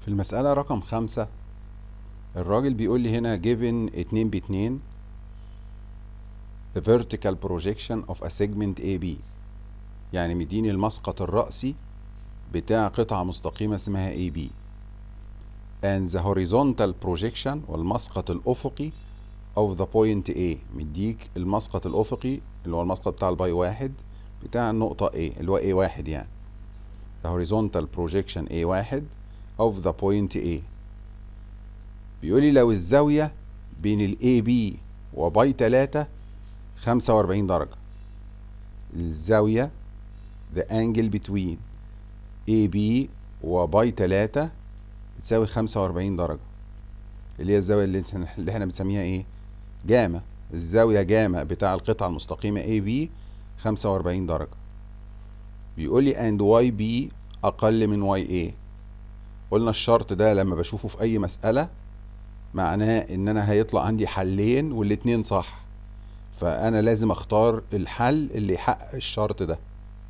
في المسألة رقم خمسة الراجل بيقول لي هنا given اتنين باتنين the vertical projection of a segment AB يعني مديني المسقط الرأسي بتاع قطعة مستقيمة اسمها AB and the horizontal projection والمسقط الأفقي of the point A مديك المسقط الأفقي اللي هو المسقط بتاع الباي واحد بتاع النقطة A اللي هو A واحد يعني the horizontal projection A واحد of the point A بيقول لي لو الزاوية بين ال AB وباي تلاتة خمسة وأربعين درجة الزاوية the angle between AB وباي تلاتة تساوي خمسة وأربعين درجة اللي هي الزاوية اللي, اللي احنا بنسميها ايه جاما الزاوية جاما بتاع القطعة المستقيمة AB خمسة وأربعين درجة بيقول لي and YB أقل من YA قلنا الشرط ده لما بشوفه في أي مسألة معناه إن أنا هيطلع عندي حلين والاتنين صح فأنا لازم أختار الحل اللي يحقق الشرط ده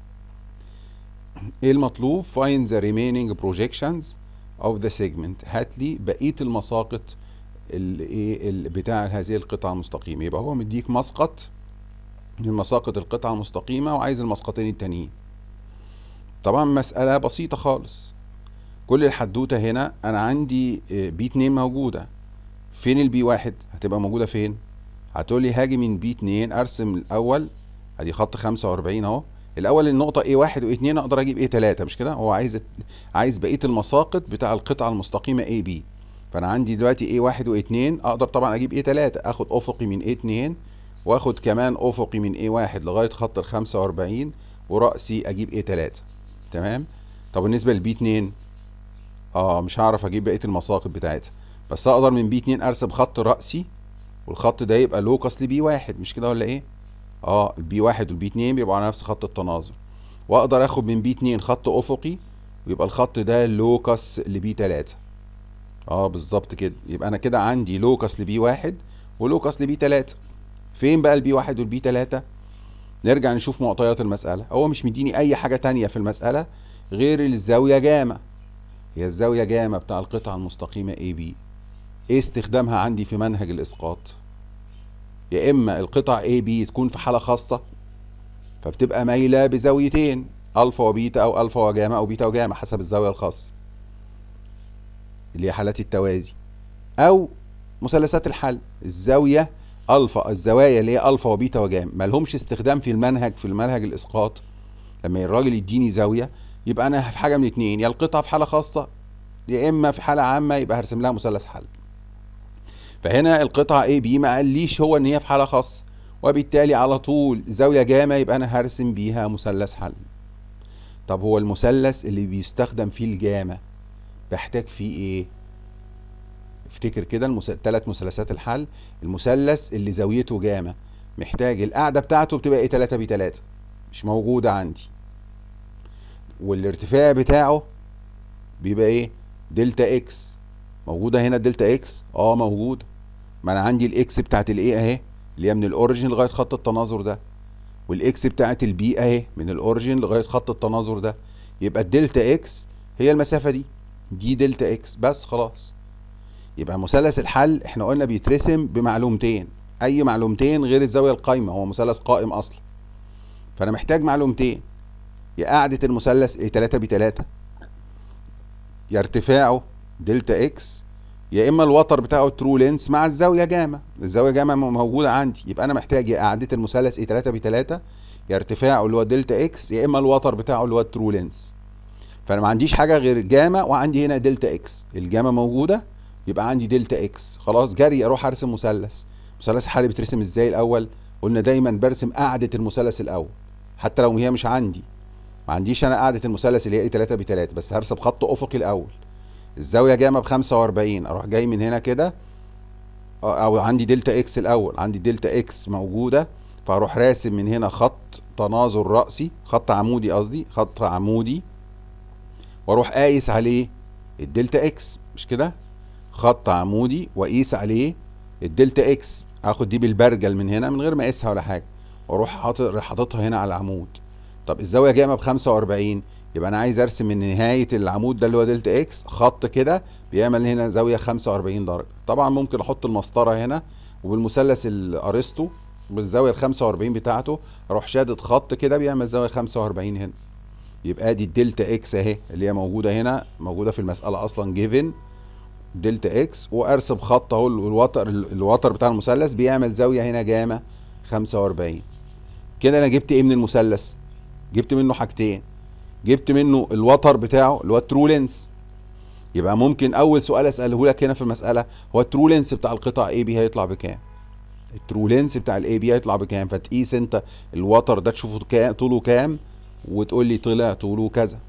ايه المطلوب find the remaining projections of the segment هات لي بقيه المساقط الايه بتاع هذه القطعه المستقيمه يبقى هو مديك مسقط من مساقط القطعه المستقيمه وعايز المسقطين التانيين طبعا مساله بسيطه خالص كل الحدوته هنا انا عندي بي 2 موجوده فين البي واحد هتبقى موجوده فين هتقول لي هاجي من بي 2 ارسم الاول ادي خط 45 اهو الاول النقطه A1 و2 اقدر اجيب A3 مش كده هو عايز عايز بقيه المساقط بتاع القطعه المستقيمه AB فانا عندي دلوقتي A1 و2 اقدر طبعا اجيب A3 اخد افقي من A2 واخد كمان افقي من A1 لغايه خط ال 45 وراسي اجيب A3 تمام طب بالنسبه للبي 2 اه مش هعرف اجيب بقيه المساقط بتاعتها بس اقدر من بي 2 ارسم خط راسي والخط ده يبقى لوكس لبي 1 مش كده ولا ايه اه البي واحد والبي اتنين بيبقوا على نفس خط التناظر واقدر اخد من بي اتنين خط افقي ويبقى الخط ده لوكس لبي تلاتة اه بالظبط كده يبقى انا كده عندي لوكس لبي واحد ولوكس لبي تلاتة فين بقى البي واحد والبي تلاتة نرجع نشوف معطيات المسألة هو مش مديني اي حاجة تانية في المسألة غير الزاوية جاما هي الزاوية جاما بتاع القطعة المستقيمة اي بي ايه استخدامها عندي في منهج الاسقاط يا اما القطع A B تكون في حالة خاصة فبتبقى مايلة بزاويتين الفا وبيتا او الفا وجاما او بيتا وجاما حسب الزاوية الخاصة اللي هي حالات التوازي او مثلثات الحل الزاوية الفا الزوايا اللي هي الفا وبيتا وجاما مالهمش استخدام في المنهج في المنهج الاسقاط لما الراجل يديني زاوية يبقى انا في حاجة من اتنين يا القطعة في حالة خاصة يا اما في حالة عامة يبقى هرسم لها مثلث حل فهنا القطعة A B ما قاليش هو ان هي في حالة خاصة وبالتالي على طول زاوية جاما يبقى انا هرسم بيها مثلث حل طب هو المثلث اللي بيستخدم فيه الجاما بحتاج فيه ايه افتكر كده المس... ثلاث مثلثات الحل المثلث اللي زاويته جاما محتاج القاعدة بتاعته بتبقى ايه 3 ب 3 مش موجودة عندي والارتفاع بتاعه بيبقى ايه دلتا اكس موجودة هنا دلتا اكس اه موجودة ما انا عندي الاكس بتاعت الايه اهي اللي هي من الاوريجين لغاية خط التناظر ده والاكس بتاعت البي اهي من الاوريجين لغاية خط التناظر ده يبقى الدلتا اكس هي المسافة دي دي دلتا اكس بس خلاص يبقى مثلث الحل احنا قلنا بيترسم بمعلومتين اي معلومتين غير الزاوية القايمة هو مثلث قائم اصلا فانا محتاج معلومتين يا قاعدة المثلث ايه 3 ب 3 يا ارتفاعه دلتا اكس يا اما الوتر بتاعه ترو لينس مع الزاويه جاما الزاويه جاما موجوده عندي يبقى انا محتاج يا قاعده المثلث اي 3 ب 3 يا ارتفاعه اللي هو دلتا اكس يا اما الوتر بتاعه اللي هو الترو لينس فانا ما عنديش حاجه غير جاما وعندي هنا دلتا اكس الجاما موجوده يبقى عندي دلتا اكس خلاص جري اروح ارسم مثلث مثلث الحل بيترسم ازاي الاول قلنا دايما برسم قاعده المثلث الاول حتى لو هي مش عندي ما عنديش انا قاعده المثلث اللي هي اي 3 ب 3 بس هرسم خط افقي الاول الزاويه جاما ب 45 اروح جاي من هنا كده او عندي دلتا اكس الاول عندي دلتا اكس موجوده فاروح راسم من هنا خط تناظر راسي خط عمودي قصدي خط عمودي واروح قايس عليه الدلتا اكس مش كده خط عمودي واقيس عليه الدلتا اكس اخد دي بالبرجل من هنا من غير ما اقيسها ولا حاجه واروح حاطط حاططها هنا على العمود طب الزاويه جاما ب 45 يبقى انا عايز ارسم من نهايه العمود ده اللي هو دلتا اكس خط كده بيعمل هنا زاويه 45 درجه طبعا ممكن احط المسطره هنا وبالمثلث الارسطو بالزاويه ال 45 بتاعته اروح شادد خط كده بيعمل زاويه 45 هنا يبقى دي الدلتا اكس اهي اللي هي موجوده هنا موجوده في المساله اصلا جيفن دلتا اكس وارسم خط اهو الوتر الوتر بتاع المثلث بيعمل زاويه هنا جاما 45 كده انا جبت ايه من المثلث جبت منه حاجتين جبت منه الوتر بتاعه اللي هو الترو لينس يبقى ممكن اول سؤال اساله لك هنا في المساله هو الترو لينس بتاع القطع اي بي هيطلع بكام الترو لينس بتاع الاي بي هيطلع بكام فتقيس انت الوتر ده تشوفه كام طوله كام وتقول لي طلع طوله كذا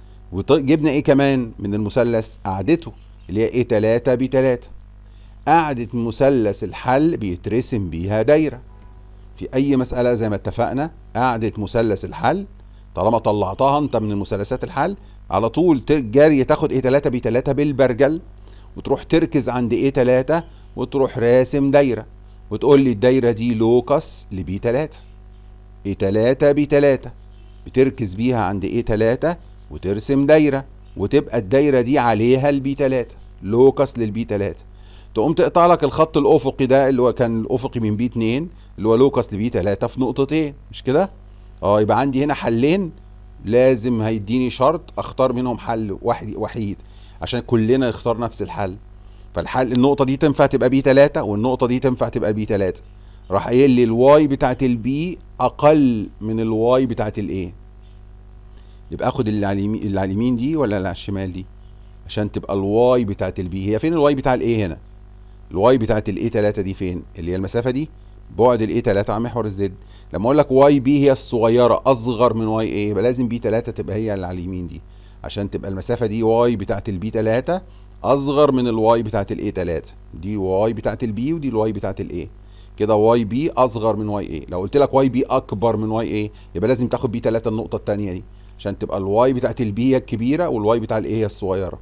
وجبنا ايه كمان من المثلث قعدته اللي هي ايه 3 ب 3 قاعدة مثلث الحل بيترسم بيها دايرة في اي مسألة زي ما اتفقنا قاعدة مثلث الحل طالما طلعتها انت من المثلثات الحل على طول جاري تاخد ايه 3 ب 3 بالبرجل وتروح تركز عند ايه 3 وتروح راسم دايره وتقول لي الدايره دي لوكس لبي 3 ايه 3 ب 3 بتركز بيها عند ايه 3 وترسم دايره وتبقى الدايره دي عليها البي 3 لوكس للبي 3 تقوم تقطع لك الخط الافقي ده اللي هو كان الافقي من بي 2 اللي هو لوكس لبي 3 في نقطتين مش كده اه يبقى عندي هنا حلين لازم هيديني شرط اختار منهم حل واحد وحيد عشان كلنا نختار نفس الحل فالحل النقطه دي تنفع تبقى بي 3 والنقطه دي تنفع تبقى بي 3 راح قايل لي الواي بتاعت البي اقل من الواي بتاعت الايه يبقى اخد اللي على اليمين اللي على اليمين دي ولا اللي على الشمال دي عشان تبقى الواي بتاعت البي هي فين الواي بتاع الايه هنا الواي بتاعت الايه 3 دي فين اللي هي المسافه دي بعد الايه 3 عن محور الزد لما اقول لك واي بي هي الصغيره اصغر من واي ايه يبقى لازم بي 3 تبقى هي اللي على اليمين دي عشان تبقى المسافه دي واي بتاعت البي 3 اصغر من الواي بتاعت الاي 3 دي واي بتاعت البي ودي الواي بتاعت الاي كده واي بي اصغر من واي اي لو قلت لك واي بي اكبر من واي اي يبقى لازم تاخد بي 3 النقطه الثانيه دي عشان تبقى الواي بتاعت البي هي الكبيره والواي بتاع الاي هي الصغيره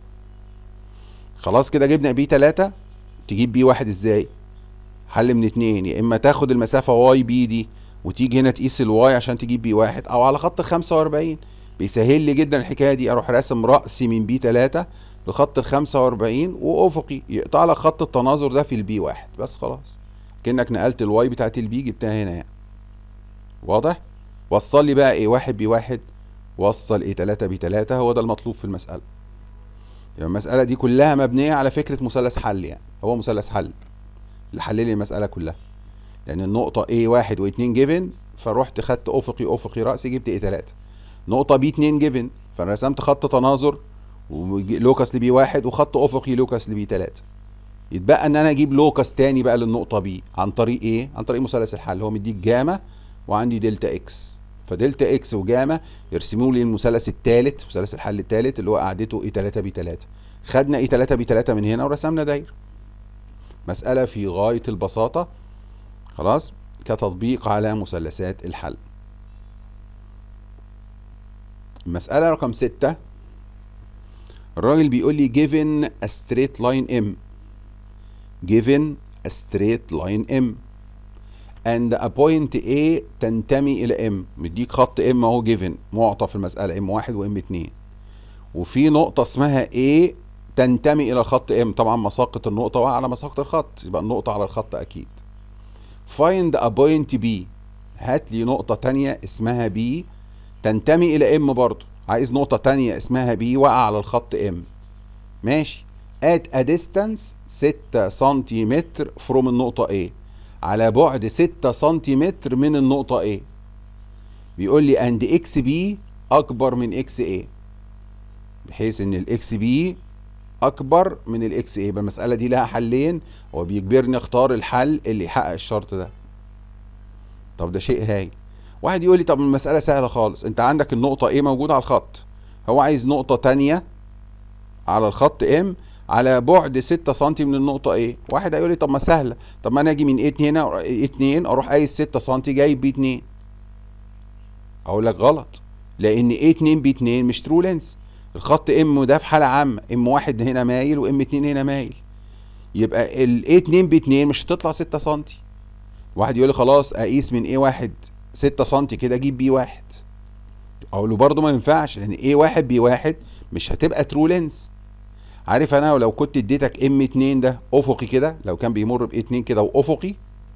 خلاص كده جبنا بي 3 تجيب بي واحد ازاي حل من اتنين يا اما تاخد المسافه واي بي دي وتيجي هنا تقيس الواي عشان تجيب بي واحد او على خط 45 بيسهل لي جدا الحكايه دي اروح راسم راسي من بي 3 لخط ال 45 وافقي يقطع لك خط التناظر ده في البي واحد بس خلاص كانك نقلت الواي بتاعت البي جبتها هنا يعني واضح وصل لي بقى ايه واحد بي واحد وصل ايه 3 بي 3 هو ده المطلوب في المساله يعني المساله دي كلها مبنيه على فكره مثلث حل يعني هو مثلث حل اللي حل لي المساله كلها لان النقطه A واحد و2 جيفن فروحت خدت افقي افقي راسي جبت A 3 نقطه B 2 جيفن فرسمت خط تناظر ولوكس لبي واحد وخط افقي لوكس لبي 3 يتبقى ان انا اجيب لوكس تاني بقى للنقطه بي عن طريق ايه عن طريق مثلث الحل هو مديك جاما وعندي دلتا اكس فدلتا اكس وجاما يرسموا لي المثلث الثالث مثلث الحل الثالث اللي هو قاعدته اي 3 بي 3 خدنا اي 3 بي 3 من هنا ورسمنا دايره مساله في غايه البساطه خلاص كتطبيق على مثلثات الحل المسألة رقم ستة الراجل بيقول لي given a straight line M given a straight line M and a point A تنتمي إلى M مديك خط M أهو given معطى في المسألة M واحد و M اتنين وفي نقطة اسمها A تنتمي إلى خط M طبعا مساقط النقطة على مساقط الخط يبقى النقطة على الخط أكيد find a point B هات لي نقطة تانية اسمها B تنتمي إلى M برضو عايز نقطة تانية اسمها B وقع على الخط M ماشي at a distance 6 سنتيمتر from النقطة A على بعد 6 سنتيمتر من النقطة A بيقول لي and XB أكبر من XA بحيث إن الإكس بي اكبر من الاكس ايه يبقى المساله دي لها حلين هو بيجبرني اختار الحل اللي يحقق الشرط ده طب ده شيء هاي واحد يقول لي طب المساله سهله خالص انت عندك النقطه ايه موجوده على الخط هو عايز نقطه تانية على الخط ام على بعد 6 سم من النقطه ايه واحد هيقول لي طب ما سهله طب ما انا اجي من ايه 2 هنا ايه 2 اروح قايس 6 سم جايب بي 2 اقول لك غلط لان ايه 2 بي 2 مش ترو لينس الخط ام ده في حاله عامه ام واحد هنا مايل وام اتنين هنا مايل يبقى ال A 2 ب 2 مش هتطلع 6 سم واحد يقول لي خلاص اقيس من A واحد 6 سم كده اجيب بي واحد اقول له برضه ما ينفعش لان ايه واحد بي واحد مش هتبقى ترو لينس عارف انا لو كنت اديتك ام 2 ده افقي كده لو كان بيمر ب 2 كده وافقي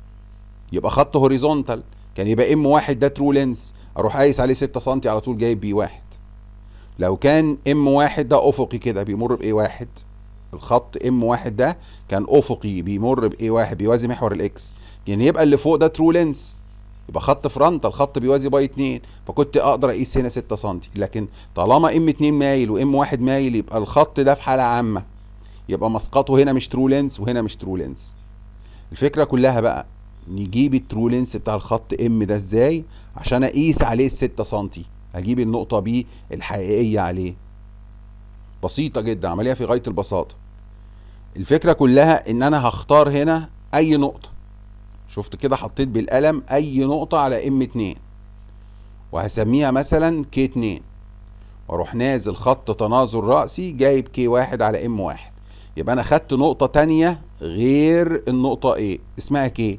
يبقى خط هوريزونتال كان يبقى ام واحد ده ترو لينس اروح قايس عليه 6 سم على طول جايب بي واحد لو كان ام واحد ده افقي كده بيمر بايه واحد الخط ام واحد ده كان افقي بيمر بايه واحد بيوازي محور الاكس يعني يبقى اللي فوق ده ترو لينس يبقى خط فرونتال خط بيوازي باي 2 فكنت اقدر اقيس هنا 6 سم لكن طالما ام 2 مايل وام 1 مايل يبقى الخط ده في حاله عامه يبقى مسقطه هنا مش ترو لينس وهنا مش ترو لينس الفكره كلها بقى نجيب الترو لينس بتاع الخط ام ده ازاي عشان اقيس عليه ال 6 سم هجيب النقطه بي الحقيقيه عليه بسيطه جدا عمليه في غايه البساطه الفكره كلها ان انا هختار هنا اي نقطه شفت كده حطيت بالقلم اي نقطة على ام 2 وهسميها مثلا كي 2 واروح نازل خط تناظر رأسي جايب كي 1 على ام 1 يبقى انا خدت نقطة تانية غير النقطة ايه اسمها كي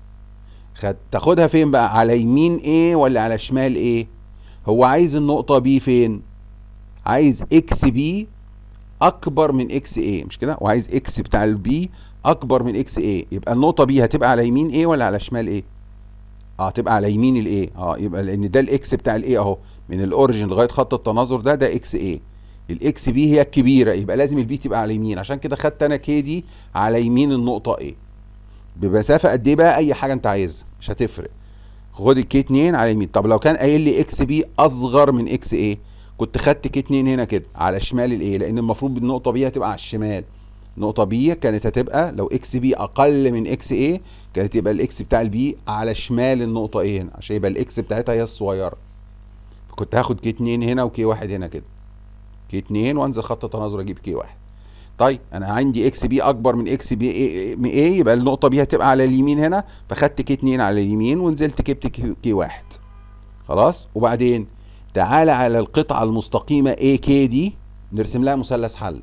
خد تاخدها فين بقى على يمين ايه ولا على شمال ايه هو عايز النقطة بي فين عايز اكس بي اكبر من اكس ايه مش كده وعايز اكس بتاع البي اكبر من اكس ايه يبقى النقطه بي هتبقى على يمين ايه ولا على شمال ايه اه تبقى على يمين الايه اه يبقى لان ده الاكس بتاع الايه اهو من الاوريجن لغايه خط التناظر ده ده اكس ايه الاكس بي هي الكبيره يبقى لازم البي تبقى على يمين عشان كده خدت انا كي دي على يمين النقطه ايه بمسافه قد ايه بقى اي حاجه انت عايزها مش هتفرق خد الكي 2 على يمين طب لو كان قايل لي اكس بي اصغر من اكس ايه كنت خدت كي 2 هنا كده على شمال الايه لان المفروض النقطه بي هتبقى على الشمال نقطة بي كانت هتبقى لو اكس بي اقل من اكس ايه كانت يبقى الاكس بتاع البي على شمال النقطة ايه هنا عشان يبقى الاكس بتاعتها هي الصغيرة فكنت هاخد كي 2 هنا وكي 1 هنا كده كي 2 وانزل خط تناظر اجيب كي 1 طيب انا عندي اكس بي اكبر من اكس بي ايه, إيه يبقى النقطة بي هتبقى على اليمين هنا فخدت كي 2 على اليمين ونزلت جبت كي 1 خلاص وبعدين تعالى على القطعة المستقيمة اي كي دي نرسم لها مثلث حل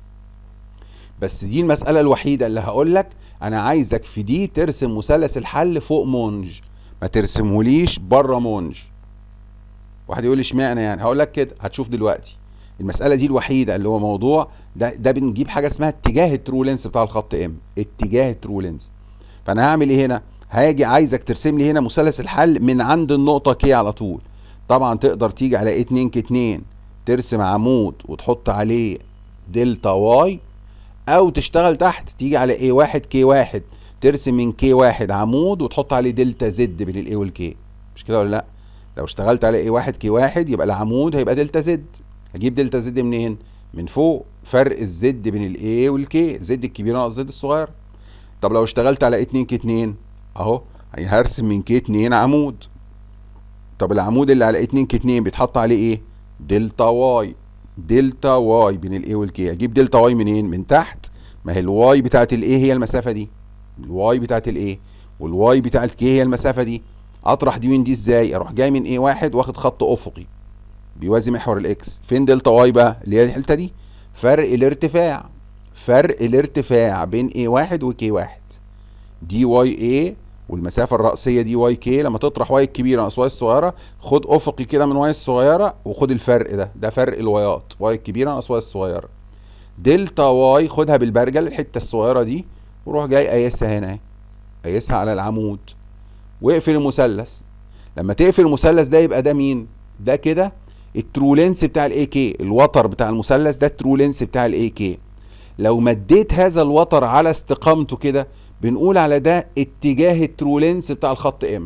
بس دي المسألة الوحيدة اللي هقول لك أنا عايزك في دي ترسم مثلث الحل فوق مونج ما ترسمهوليش بره مونج واحد يقول لي اشمعنى يعني هقول لك كده هتشوف دلوقتي المسألة دي الوحيدة اللي هو موضوع ده ده بنجيب حاجة اسمها اتجاه الترو لينس بتاع الخط ام اتجاه الترو لينس فأنا هعمل ايه هنا؟ هاجي عايزك ترسم لي هنا مثلث الحل من عند النقطة كي على طول طبعا تقدر تيجي على 2 ك 2 ترسم عمود وتحط عليه دلتا واي او تشتغل تحت تيجي على اي واحد كي واحد ترسم من كي واحد عمود وتحط عليه دلتا زد بين الاي والكي مش كده ولا لا لو اشتغلت على اي واحد كي واحد يبقى العمود هيبقى دلتا زد هجيب دلتا زد منين من فوق فرق الزد بين الاي والكي زد الكبيره ناقص زد الصغير طب لو اشتغلت على 2 كي 2 اهو هرسم من كي 2 عمود طب العمود اللي على 2 كي 2 بيتحط عليه ايه دلتا واي دلتا واي بين الاي والكي اجيب دلتا واي منين من تحت ما هي الواي بتاعت الاي هي المسافه دي الواي بتاعت الاي والواي بتاعت الكي هي المسافه دي اطرح دي من دي ازاي اروح جاي من اي واحد واخد خط افقي بيوازي محور الاكس فين دلتا واي بقى اللي هي الحته دي فرق الارتفاع فرق الارتفاع بين اي واحد وكي واحد دي واي اي والمسافه الرأسيه دي واي كي لما تطرح واي الكبيره ناقص واي الصغيره خد افقي كده من واي الصغيره وخد الفرق ده ده فرق الوايات واي الكبيره ناقص واي الصغيره دلتا واي خدها بالبرجل الحته الصغيره دي وروح جاي قايسها هنا اهي قايسها على العمود واقفل المثلث لما تقفل المثلث ده يبقى ده مين ده كده الترولينس بتاع الاي كي الوتر بتاع المثلث ده الترولينس بتاع الاي كي لو مديت هذا الوتر على استقامته كده بنقول على ده اتجاه الترولينس بتاع الخط ام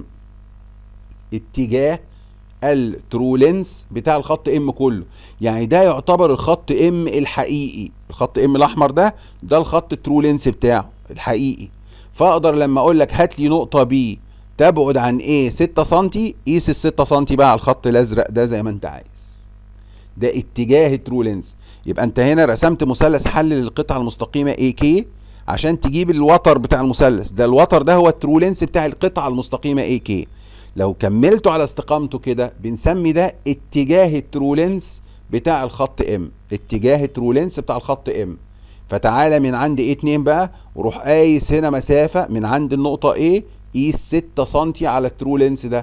اتجاه الترولينس بتاع الخط ام كله يعني ده يعتبر الخط ام الحقيقي الخط ام الاحمر ده ده الخط الترولينس بتاعه الحقيقي فاقدر لما اقول لك هات لي نقطه بي تبعد عن ايه 6 سم قيس ال 6 سم بقى على الخط الازرق ده زي ما انت عايز ده اتجاه الترولينس يبقى انت هنا رسمت مثلث حل للقطعه المستقيمه اي كي عشان تجيب الوتر بتاع المثلث ده الوتر ده هو الترولينس بتاع القطعه المستقيمه اي كي لو كملته على استقامته كده بنسمي ده اتجاه الترولينس بتاع الخط ام اتجاه الترولينس بتاع الخط ام فتعالى من عند ايه 2 بقى وروح قايس هنا مسافه من عند النقطه A قيس 6 سم على الترولينس ده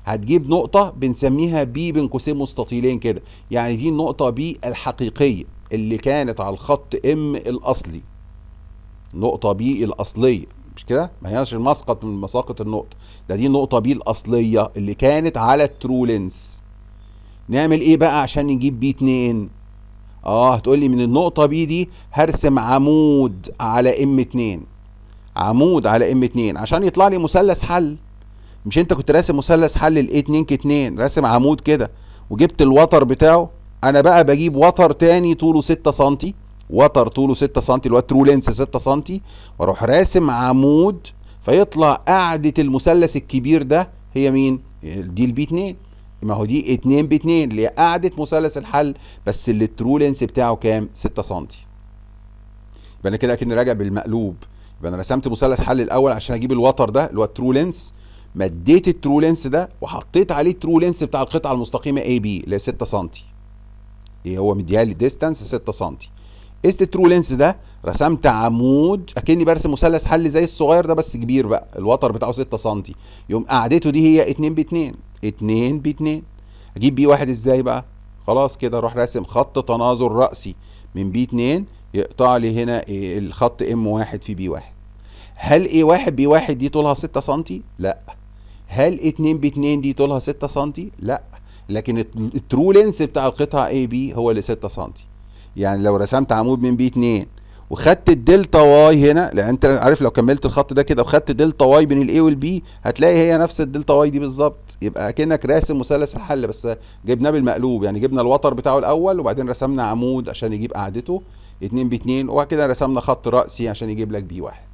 هتجيب نقطة بنسميها بي بين قوسين مستطيلين كده يعني دي النقطة بي الحقيقية اللي كانت على الخط ام الاصلي نقطة بي الاصلية مش كده ما هياش المسقط من مساقط النقطة ده دي النقطة بي الاصلية اللي كانت على الترو لينس نعمل ايه بقى عشان نجيب بي 2 اه هتقولي من النقطة بي دي هرسم عمود على ام 2 عمود على ام 2 عشان يطلع لي مثلث حل مش انت كنت راسم مثلث حل الاي 2 ك 2 راسم عمود كده وجبت الوتر بتاعه انا بقى بجيب وتر تاني طوله 6 سم وتر طوله 6 سم اللي هو ترو لينس 6 سم واروح راسم عمود فيطلع قاعدة المثلث الكبير ده هي مين؟ دي البي 2 ما هو دي 2 ب 2 اللي هي قاعدة مثلث الحل بس اللي الترو لينس بتاعه كام؟ 6 سم يبقى انا كده اكني راجع بالمقلوب يبقى انا رسمت مثلث حل الاول عشان اجيب الوتر ده اللي هو الترو لينس مديت الترو لينس ده وحطيت عليه الترو لينس بتاع القطعه المستقيمه اي بي اللي هي 6 سم ايه هو مديها لي ديستانس 6 سم قست الترو لينس ده رسمت عمود اكني برسم مثلث حل زي الصغير ده بس كبير بقى الوتر بتاعه 6 سم يقوم قعدته دي هي 2 ب 2 2 ب 2 اجيب بي واحد ازاي بقى خلاص كده اروح راسم خط تناظر راسي من بي 2 يقطع لي هنا إيه الخط ام واحد في بي واحد هل ايه واحد بي واحد دي طولها 6 سم لا هل 2 ب 2 دي طولها 6 سم لا لكن الترو لينس بتاع القطعه اي بي هو اللي 6 سم يعني لو رسمت عمود من بي 2 وخدت الدلتا واي هنا لان انت عارف لو كملت الخط ده كده وخدت دلتا واي بين الاي والبي هتلاقي هي نفس الدلتا واي دي بالظبط يبقى اكنك راسم مثلث الحل بس جبناه بالمقلوب يعني جبنا الوتر بتاعه الاول وبعدين رسمنا عمود عشان يجيب قاعدته 2 ب 2 وبعد كده رسمنا خط راسي عشان يجيب لك بي واحد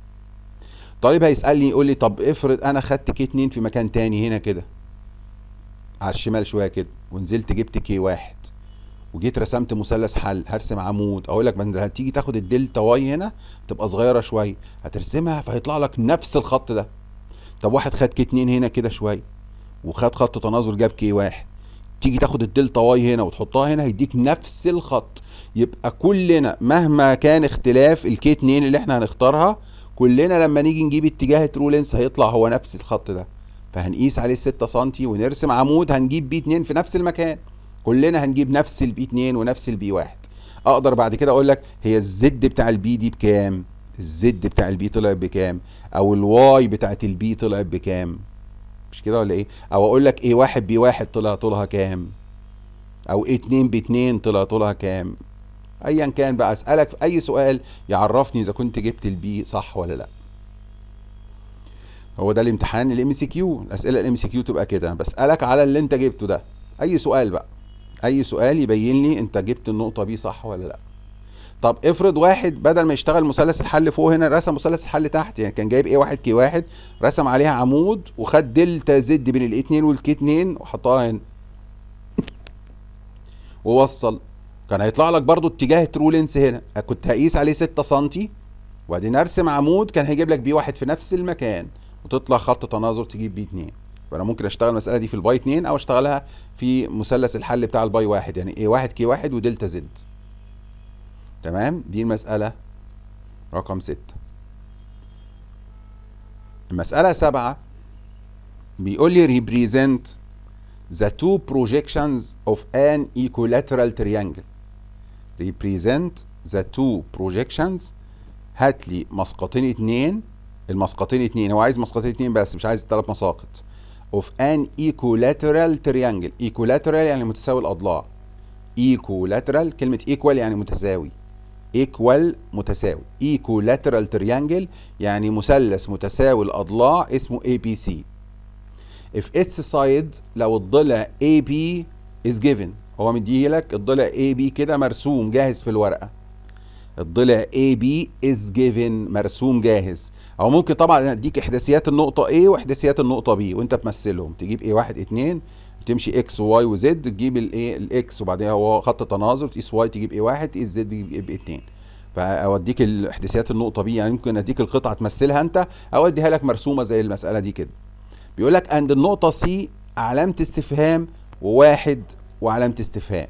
طالب هيسالني يقول لي طب افرض انا خدت كي 2 في مكان تاني هنا كده على الشمال شويه كده ونزلت جبت كي واحد وجيت رسمت مثلث حل هرسم عمود اقول لك ما هتيجي تاخد الدلتا واي هنا تبقى صغيره شويه هترسمها فهيطلع لك نفس الخط ده طب واحد خد كي 2 هنا كده شويه وخد خط تناظر جاب كي واحد تيجي تاخد الدلتا واي هنا وتحطها هنا هيديك نفس الخط يبقى كلنا مهما كان اختلاف الكي 2 اللي احنا هنختارها كلنا لما نيجي نجيب اتجاه الترو لينس هيطلع هو نفس الخط ده فهنقيس عليه 6 سم ونرسم عمود هنجيب بي 2 في نفس المكان كلنا هنجيب نفس البي 2 ونفس البي 1 اقدر بعد كده اقول لك هي الزد بتاع البي دي بكام الزد بتاع البي طلع بكام او الواي بتاعت البي طلعت بكام مش كده ولا ايه او اقول لك ايه واحد بي واحد طلع طولها كام او ايه 2 ب 2 طلع طولها كام ايا كان بقى اسالك في اي سؤال يعرفني اذا كنت جبت البي صح ولا لا هو ده الامتحان الام سي كيو الاسئله الام سي كيو تبقى كده بسالك على اللي انت جبته ده اي سؤال بقى اي سؤال يبين لي انت جبت النقطه بي صح ولا لا طب افرض واحد بدل ما يشتغل مثلث الحل فوق هنا رسم مثلث الحل تحت يعني كان جايب ايه واحد كي واحد رسم عليها عمود وخد دلتا زد بين الاي 2 والكي 2 وحطها هنا ووصل كان هيطلع لك برضو اتجاه الترو لينس هنا كنت هقيس عليه 6 سم وبعدين ارسم عمود كان هيجيب لك بي واحد في نفس المكان وتطلع خط تناظر تجيب بي 2 فانا ممكن اشتغل المساله دي في الباي 2 او اشتغلها في مثلث الحل بتاع الباي واحد يعني ايه واحد كي واحد ودلتا زد تمام دي المساله رقم 6 المساله 7 بيقول لي represent the two projections of an equilateral triangle represent the two projections هات لي مسقطين اتنين المسقطين اتنين هو عايز مسقطين اتنين بس مش عايز ثلاث مساقط of an equilateral triangle equilateral يعني متساوي الأضلاع equilateral كلمة equal يعني متساوي equal متساوي equilateral triangle يعني مثلث متساوي الأضلاع اسمه ABC if its side لو الضلع AB is given هو مديهلك الضلع AB كده مرسوم جاهز في الورقة الضلع AB is given مرسوم جاهز او ممكن طبعا اديك احداثيات النقطه A واحداثيات النقطه B وانت تمثلهم تجيب A واحد اتنين تمشي اكس وواي وزد تجيب الايه الاكس وبعدين هو خط تناظر تقيس واي تجيب ايه واحد تقيس زد تجيب اتنين فاوديك الاحداثيات النقطه بي يعني ممكن اديك القطعه تمثلها انت او اديها لك مرسومه زي المساله دي كده بيقول لك عند النقطه سي علامه استفهام وواحد وعلامه استفهام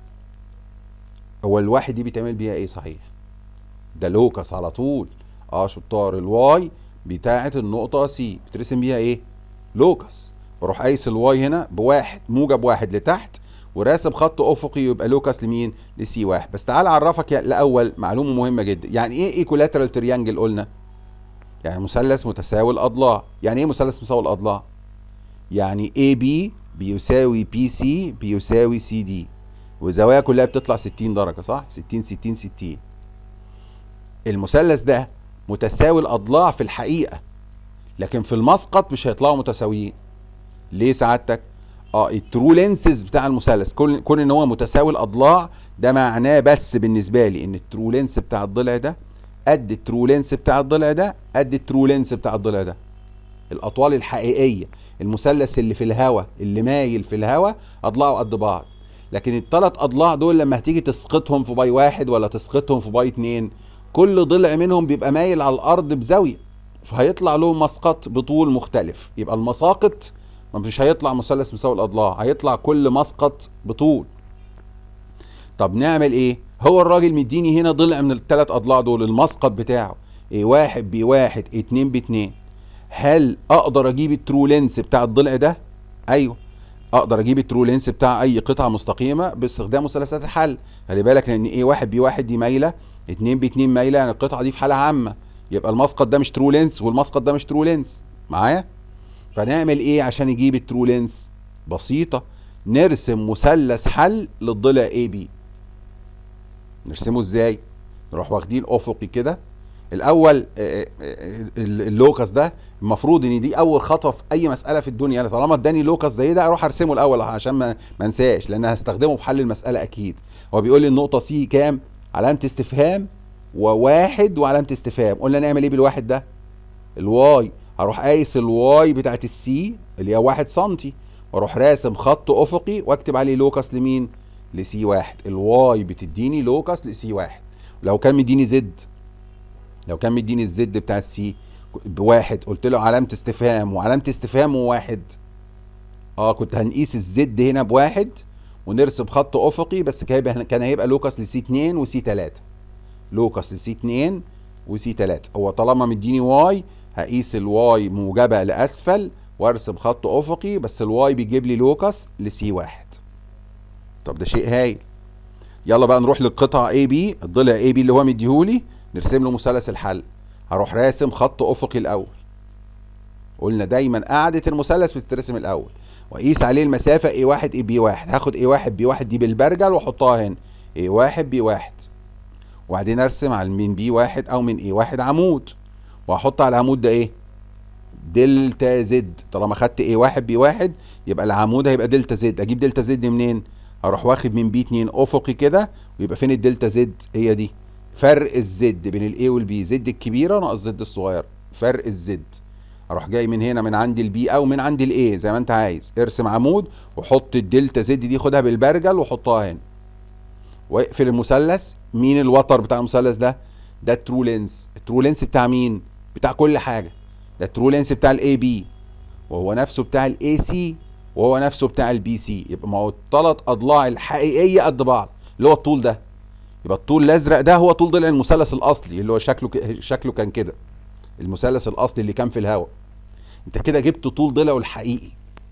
هو الواحد دي بيتعمل بيها ايه صحيح ده لوكس على طول اه شطار الواي بتاعه النقطه سي بترسم بيها ايه لوكس واروح قايس الواي هنا بواحد موجب واحد لتحت وراسم خط افقي يبقى لوكس لمين لسي واحد بس تعال اعرفك الاول معلومه مهمه جدا يعني ايه ايكولاترال تريانجل قلنا يعني مثلث متساوي الاضلاع يعني ايه مثلث متساوي الاضلاع يعني اي بي بيساوي بي سي بيساوي سي دي والزوايا كلها بتطلع 60 درجه صح 60 60 60 المثلث ده متساوي الاضلاع في الحقيقه لكن في المسقط مش هيطلعوا متساويين ليه سعادتك اه الترو لينسز بتاع المثلث كون كون ان هو متساوي الاضلاع ده معناه بس بالنسبه لي ان الترو لينس بتاع الضلع ده قد الترو لينس بتاع الضلع ده قد الترو لينس بتاع الضلع ده الاطوال الحقيقيه المثلث اللي في الهواء اللي مايل في الهواء اضلاعه قد بعض لكن الثلاث اضلاع دول لما هتيجي تسقطهم في باي واحد ولا تسقطهم في باي اتنين كل ضلع منهم بيبقى مايل على الارض بزاويه فهيطلع له مسقط بطول مختلف يبقى المساقط مش هيطلع مثلث مساوي الاضلاع هيطلع كل مسقط بطول طب نعمل ايه هو الراجل مديني هنا ضلع من الثلاث اضلاع دول المسقط بتاعه ايه واحد بواحد اتنين باتنين هل اقدر اجيب الترو لينس بتاع الضلع ده ايوه اقدر اجيب الترو لينس بتاع اي قطعه مستقيمه باستخدام مثلثات الحل خلي بالك لان ايه واحد بي واحد دي مايله اتنين باتنين مايله يعني القطعه دي في حاله عامه يبقى المسقط ده مش ترو لينس والمسقط ده مش ترو لينس معايا فنعمل ايه عشان نجيب الترو لينس بسيطه نرسم مثلث حل للضلع اي بي نرسمه ازاي نروح واخدين افقي كده الاول اللوكس ده المفروض ان دي اول خطوه في اي مساله في الدنيا يعني طالما اداني لوكس زي ده اروح ارسمه الاول عشان ما انساش لان هستخدمه في حل المساله اكيد هو بيقول لي النقطه سي كام علامه استفهام وواحد وعلامه استفهام قلنا نعمل ايه بالواحد ده الواي هروح قايس الواي بتاعت السي اللي هي واحد سنتي واروح راسم خط افقي واكتب عليه لوكس لمين لسي واحد الواي بتديني لوكس لسي واحد لو كان مديني زد لو كان مديني الزد بتاع السي بواحد قلت له علامه استفهام وعلامه استفهام وواحد اه كنت هنقيس الزد هنا بواحد ونرسم خط افقي بس كان هيبقى لوكس لسي 2 وسي 3 لوكس لسي 2 وسي 3 هو طالما مديني واي هقيس الواي موجبه لاسفل وارسم خط افقي بس الواي بيجيب لي لوكس لسي 1 طب ده شيء هايل يلا بقى نروح للقطعه اي بي الضلع اي بي اللي هو مديهولي نرسم له مثلث الحل هروح راسم خط افقي الاول قلنا دايما قاعده المثلث بتترسم الاول واقيس عليه المسافه اي واحد اي بي واحد هاخد اي واحد بي واحد دي بالبرجل واحطها هنا اي واحد بي واحد وبعدين ارسم على من بي واحد او من اي واحد عمود واحط على العمود ده ايه دلتا زد طالما خدت اي واحد بي واحد يبقى العمود هيبقى دلتا زد اجيب دلتا زد منين اروح واخد من بي 2 افقي كده ويبقى فين الدلتا زد هي دي فرق الزد بين الاي والبي زد الكبيره ناقص زد الصغيره فرق الزد اروح جاي من هنا من عند البي او من عند الاي زي ما انت عايز ارسم عمود وحط الدلتا زد دي خدها بالبرجل وحطها هنا واقفل المثلث مين الوتر بتاع المثلث ده ده الترو لينس الترو لينس بتاع مين بتاع كل حاجه ده الترو لينس بتاع الاي بي وهو نفسه بتاع الاي سي وهو نفسه بتاع البي سي يبقى ما هو الثلاث اضلاع الحقيقيه قد بعض اللي هو الطول ده يبقى الطول الازرق ده هو طول ضلع المثلث الاصلي اللي هو شكله ك... شكله كان كده المثلث الاصلي اللي كان في الهواء انت كده جبت طول ضلعه الحقيقي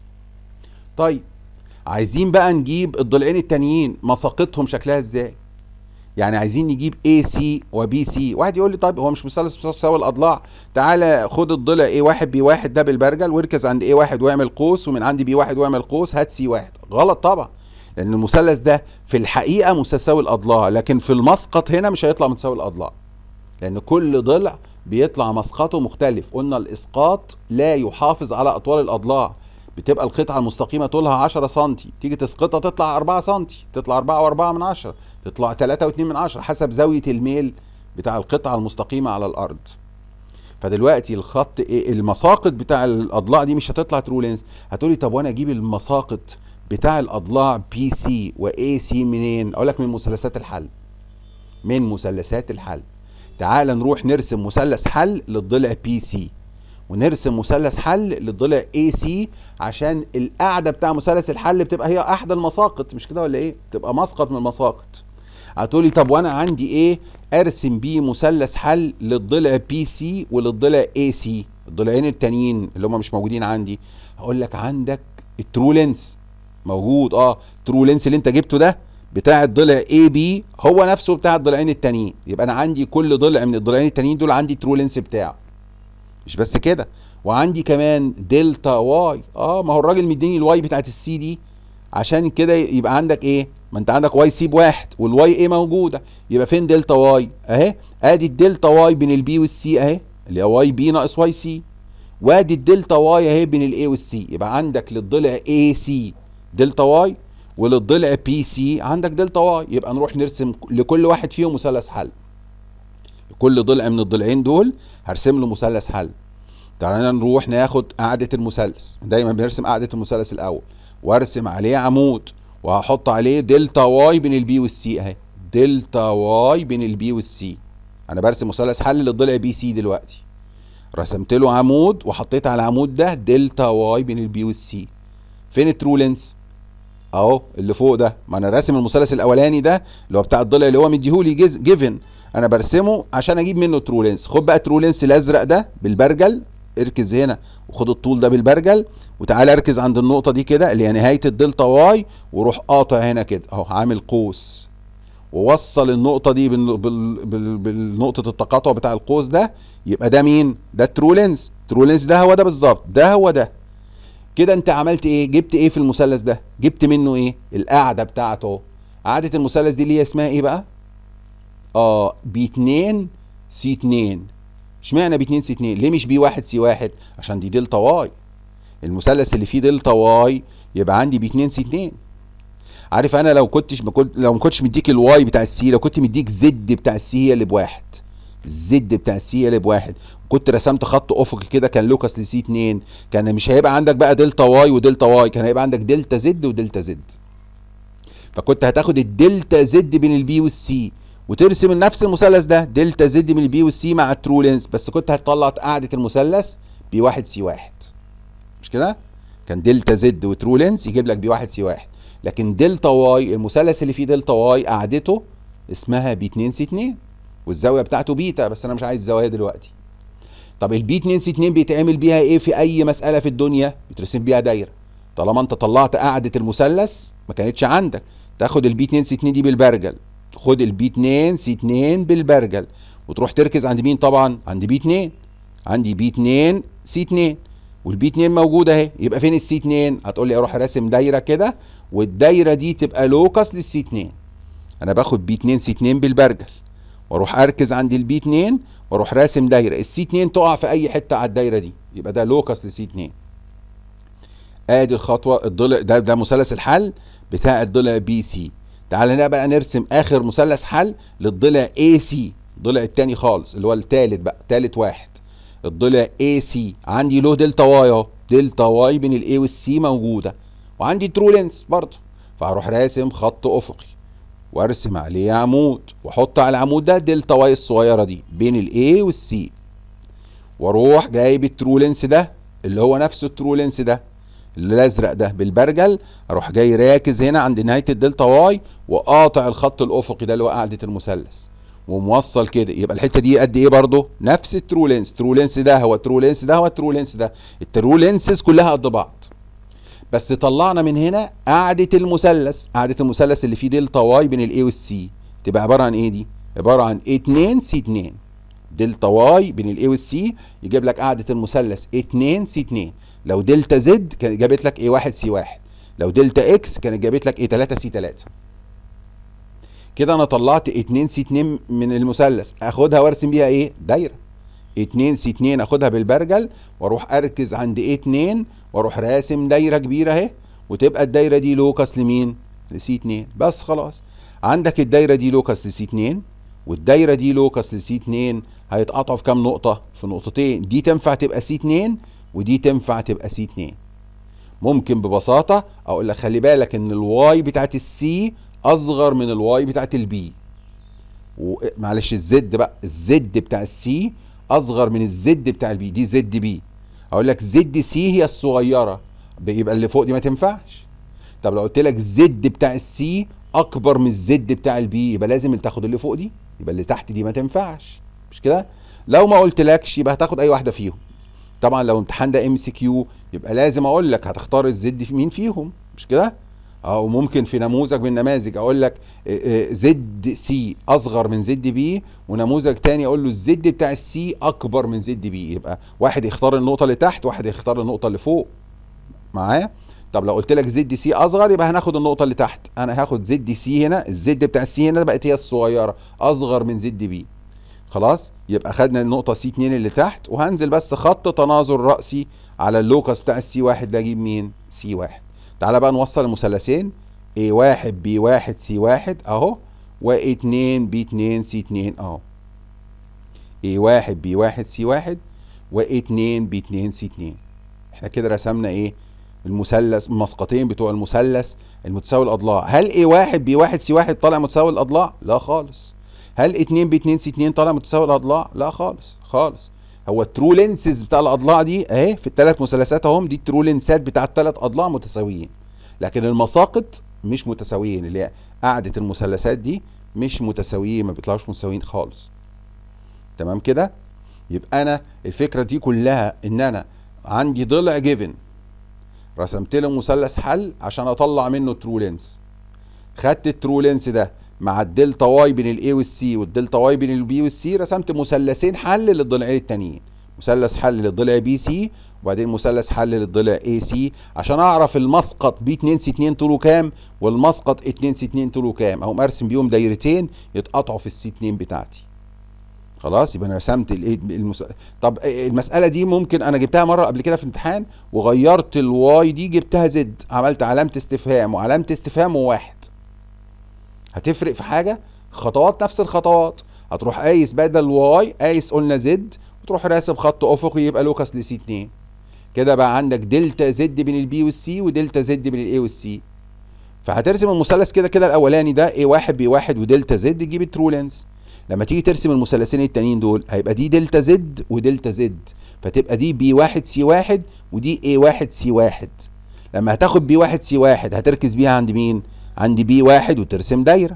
طيب عايزين بقى نجيب الضلعين التانيين مساقطهم شكلها ازاي يعني عايزين نجيب اي سي وبي سي واحد يقول لي طيب هو مش مثلث متساوي الاضلاع تعالى خد الضلع اي واحد بي واحد ده بالبرجل واركز عند اي واحد واعمل قوس ومن عند بي واحد واعمل قوس هات سي واحد غلط طبعا لان المثلث ده في الحقيقه متساوي الاضلاع لكن في المسقط هنا مش هيطلع متساوي الاضلاع لان كل ضلع بيطلع مسقطه مختلف قلنا الاسقاط لا يحافظ على اطوال الاضلاع بتبقى القطعه المستقيمه طولها 10 سم تيجي تسقطها تطلع 4 سم تطلع 4 و4 من 10 تطلع 3 و2 من 10 حسب زاويه الميل بتاع القطعه المستقيمه على الارض فدلوقتي الخط ايه المساقط بتاع الاضلاع دي مش هتطلع ترو لينس هتقولي طب وانا اجيب المساقط بتاع الاضلاع بي سي واي سي منين اقول لك من مثلثات الحل من مثلثات الحل تعال نروح نرسم مثلث حل للضلع بي سي ونرسم مثلث حل للضلع اي سي عشان القاعده بتاع مثلث الحل بتبقى هي احد المساقط مش كده ولا ايه تبقى مسقط من المساقط هتقولي طب وانا عندي ايه ارسم بيه مثلث حل للضلع بي سي وللضلع اي سي الضلعين التانيين اللي هم مش موجودين عندي هقول لك عندك الترو لينس موجود اه ترو لينس اللي انت جبته ده بتاع الضلع اي بي هو نفسه بتاع الضلعين التانيين يبقى انا عندي كل ضلع من الضلعين التانيين دول عندي ترو لينس بتاعه مش بس كده وعندي كمان دلتا واي اه ما هو الراجل مديني الواي بتاعت السي دي عشان كده يبقى عندك ايه ما انت عندك واي سي بواحد والواي ايه موجوده يبقى فين دلتا واي اهي ادي الدلتا واي بين البي والسي اهي اللي هي واي بي ناقص واي سي وادي الدلتا واي اهي بين الاي والسي يبقى عندك للضلع اي سي دلتا واي وللضلع بي سي عندك دلتا واي يبقى نروح نرسم لكل واحد فيهم مثلث حل لكل ضلع من الضلعين دول هرسم له مثلث حل تعالى نروح ناخد قاعدة المثلث دايما بنرسم قاعدة المثلث الأول وارسم عليه عمود وهحط عليه دلتا واي بين البي والسي اهي دلتا واي بين البي والسي انا برسم مثلث حل للضلع بي سي دلوقتي رسمت له عمود وحطيت على العمود ده دلتا واي بين البي والسي فين الترو لينس اهو اللي فوق ده ما انا راسم المثلث الاولاني ده اللي هو بتاع الضلع اللي هو مديهولي جيفن انا برسمه عشان اجيب منه ترو لينس خد بقى ترو لينس الازرق ده بالبرجل اركز هنا وخد الطول ده بالبرجل وتعالى اركز عند النقطه دي كده اللي هي نهايه الدلتا واي وروح قاطع هنا كده اهو عامل قوس ووصل النقطه دي بال... بال... بال... بالنقطه التقاطع بتاع القوس ده يبقى ده مين ده الترو لينس ترو لينس ده هو ده بالظبط ده هو ده كده انت عملت ايه جبت ايه في المثلث ده جبت منه ايه القاعده بتاعته اهو قاعده المثلث دي اللي هي اسمها ايه بقى اه بي 2 سي 2 اشمعنى بي 2 سي 2 ليه مش بي 1 سي 1 عشان دي دلتا واي المثلث اللي فيه دلتا واي يبقى عندي بي 2 سي 2 عارف انا لو كنتش لو ما كنتش مديك الواي بتاع السي لو كنت مديك زد بتاع السي هي اللي بواحد الزد بتاع السي هي اللي بواحد كنت رسمت خط افقي كده كان لوكاس لسي 2 كان مش هيبقى عندك بقى دلتا واي ودلتا واي كان هيبقى عندك دلتا زد ودلتا زد فكنت هتاخد الدلتا زد بين البي والسي وترسم نفس المثلث ده دلتا زد من البي والسي مع الترو لينس بس كنت هتطلع قاعده المثلث بي 1 سي 1 مش كده كان دلتا زد وترو لينس يجيب لك بي 1 سي 1 لكن دلتا واي المثلث اللي فيه دلتا واي قاعدته اسمها بي 2 سي 2 والزاويه بتاعته بيتا بس انا مش عايز زوايا دلوقتي طب البي 2 سي 2 بيتعمل بيها ايه في اي مساله في الدنيا بيترسم بيها دايره طالما انت طلعت قاعده المثلث ما كانتش عندك تاخد البي 2 سي 2 دي بالبرجل خد البي 2 سي 2 بالبرجل وتروح تركز عند مين طبعا عند بي 2 عندي بي 2 سي 2 والبي 2 موجوده اهي يبقى فين السي 2 هتقول لي اروح راسم دايره كده والدايره دي تبقى لوكس للسي 2 انا باخد بي 2 سي 2 بالبرجل واروح اركز عند البي 2 واروح راسم دايره السي 2 تقع في اي حته على الدايره دي يبقى ده لوكس لسي 2 ادي الخطوه الضلع ده ده مثلث الحل بتاع الضلع بي سي تعالى بقى نرسم اخر مثلث حل للضلع اي سي الضلع الثاني خالص اللي هو الثالث بقى ثالث واحد الضلع اي سي عندي له دلتا واي اهو دلتا واي بين الاي والسي موجوده وعندي ترو لينس برضه فهروح راسم خط افقي وارسم عليه عمود واحط على العمود ده دلتا واي الصغيره دي بين الاي والسي واروح جايب الترو لينس ده اللي هو نفس الترو لينس ده الازرق ده بالبرجل اروح جاي راكز هنا عند نهايه الدلتا واي وقاطع الخط الافقي ده اللي هو قاعده المثلث وموصل كده يبقى الحته دي قد ايه برضه نفس الترو لينس ترو لينس ده هو الترو لينس ده هو الترو لينس ده الترو لينسز كلها قد بعض بس طلعنا من هنا قاعده المثلث قاعده المثلث اللي فيه دلتا واي بين الاي والسي تبقى عباره عن ايه دي عباره عن 2 سي 2 دلتا واي بين الاي والسي يجيب لك قاعده المثلث 2 سي 2 لو دلتا زد كانت جابت لك ايه 1 سي 1 لو دلتا اكس كانت جابت لك ايه 3 سي 3 كده انا طلعت 2 سي 2 من المثلث اخدها وارسم بيها ايه دايره 2 سي 2 اخدها بالبرجل واروح اركز عند ايه 2 واروح راسم دايره كبيره اهي وتبقى الدايره دي لوكس لمين لسي 2 بس خلاص عندك الدايره دي لوكس لسي 2 والدايره دي لوكس لسي 2 هيتقطعوا في كام نقطه في نقطتين دي تنفع تبقى سي 2 ودي تنفع تبقى سي 2 ممكن ببساطه اقول لك خلي بالك ان الواي بتاعت السي اصغر من الواي بتاعت البي معلش الزد بقى الزد بتاع السي اصغر من الزد بتاع البي دي زد بي اقول لك زد سي هي الصغيره يبقى اللي فوق دي ما تنفعش طب لو قلت لك زد بتاع السي اكبر من الزد بتاع البي يبقى لازم تاخد اللي فوق دي يبقى اللي تحت دي ما تنفعش مش كده لو ما قلتلكش يبقى هتاخد اي واحده فيهم طبعا لو امتحان ده ام سي كيو يبقى لازم اقول لك هتختار الزد في مين فيهم مش كده او ممكن في نموذج من النماذج اقول لك زد سي اصغر من زد بي ونموذج تاني اقول له الزد بتاع السي اكبر من زد بي يبقى واحد يختار النقطه اللي تحت واحد يختار النقطه اللي فوق معايا طب لو قلت لك زد سي اصغر يبقى هناخد النقطه اللي تحت انا هاخد زد سي هنا الزد بتاع السي هنا بقت هي الصغيره اصغر من زد بي خلاص يبقى خدنا النقطه سي 2 اللي تحت وهنزل بس خط تناظر راسي على اللوكس بتاع السي 1 ده اجيب مين سي 1 تعالى بقى نوصل المثلثين A1 B1 C1 اهو و2 B2 C2 اهو A1 B1 C1 و2 B2 C2 احنا كده رسمنا ايه المثلث المسقطين بتوع المثلث المتساوي الاضلاع هل A1 B1 C1 طالع متساوي الاضلاع لا خالص هل 2 B2 C2 طالع متساوي الاضلاع لا خالص خالص هو الترو لينسز بتاع الاضلاع دي اهي في الثلاث مثلثات اهم دي الترو لينسات بتاع الثلاث اضلاع متساويين لكن المساقط مش متساويين اللي هي قاعده المثلثات دي مش متساويين ما بيطلعوش متساويين خالص تمام كده يبقى انا الفكره دي كلها ان انا عندي ضلع جيفن رسمت له مثلث حل عشان اطلع منه ترو لينس خدت الترو لينس ده مع الدلتا واي بين الاي والسي والدلتا واي بين البي والسي رسمت مثلثين حل للضلعين التانيين مثلث حل للضلع بي سي وبعدين مثلث حل للضلع اي سي عشان اعرف المسقط بي 2 سي 2 طوله كام والمسقط 2 سي 2 طوله كام اقوم ارسم بيهم دايرتين يتقطعوا في السي 2 بتاعتي خلاص يبقى انا رسمت المس... طب المساله دي ممكن انا جبتها مره قبل كده في امتحان وغيرت الواي دي جبتها زد عملت علامه استفهام وعلامه استفهام وواحد هتفرق في حاجه خطوات نفس الخطوات هتروح قايس بدل واي قايس قلنا زد وتروح راسم خط افقي يبقى لوكس لسي 2 كده بقى عندك دلتا زد بين البي والسي ودلتا زد بين الاي والسي فهترسم المثلث كده كده الاولاني ده اي واحد بي واحد ودلتا زد تجيب الترو لينس لما تيجي ترسم المثلثين التانيين دول هيبقى دي دلتا زد ودلتا زد فتبقى دي بي واحد سي واحد ودي اي واحد سي واحد لما هتاخد بي واحد سي واحد هتركز بيها عند مين؟ عند بي واحد وترسم دايره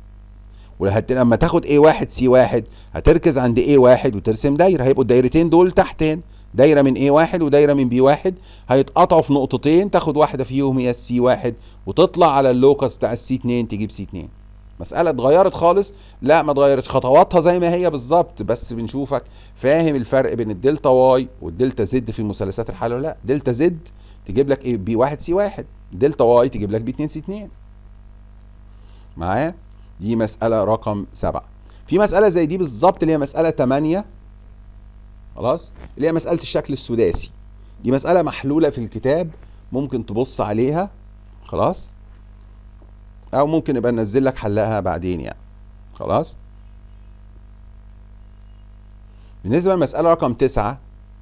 ولما تاخد اي واحد سي واحد هتركز عند اي واحد وترسم دايره هيبقوا الدايرتين دول تحتين دايره من اي واحد ودايره من بي واحد هيتقطعوا في نقطتين تاخد واحده فيهم هي السي واحد وتطلع على اللوكس بتاع السي 2 تجيب سي 2 مسألة اتغيرت خالص لا ما اتغيرتش خطواتها زي ما هي بالظبط بس بنشوفك فاهم الفرق بين الدلتا واي والدلتا زد في مثلثات الحل ولا لا دلتا زد تجيب لك ايه بي 1 سي 1 دلتا واي تجيب لك بي 2 سي 2 معايا دي مسألة رقم سبعة في مسألة زي دي بالظبط اللي هي مسألة 8 خلاص اللي هي مسألة الشكل السداسي دي مسألة محلولة في الكتاب ممكن تبص عليها خلاص او ممكن نبقى ننزل لك حلها بعدين يعني خلاص بالنسبة للمسألة رقم تسعة